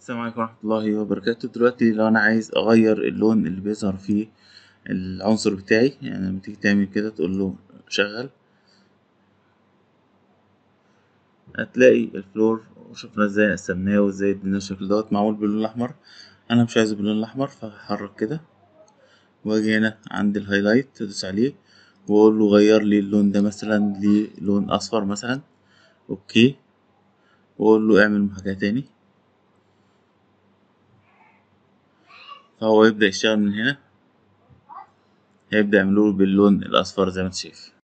السلام عليكم ورحمة الله وبركاته دلوقتي لو أنا عايز أغير اللون اللي بيظهر فيه العنصر بتاعي يعني لما تيجي تعمل كده تقول له شغل هتلاقي الفلور وشوفنا ازاي قسمناه وازاي ادينا الشكل دوت معمول باللون الأحمر أنا مش عايزه باللون الأحمر فهحرك كده واجي هنا عند الهايلايت تدوس عليه واقول له غير لي اللون ده مثلا للون اصفر مثلا اوكي واقول له اعمل محاكاة تاني فهو يبدأ يشتغل من هنا هيبدأ يعمله باللون الأصفر زي ما انت شايف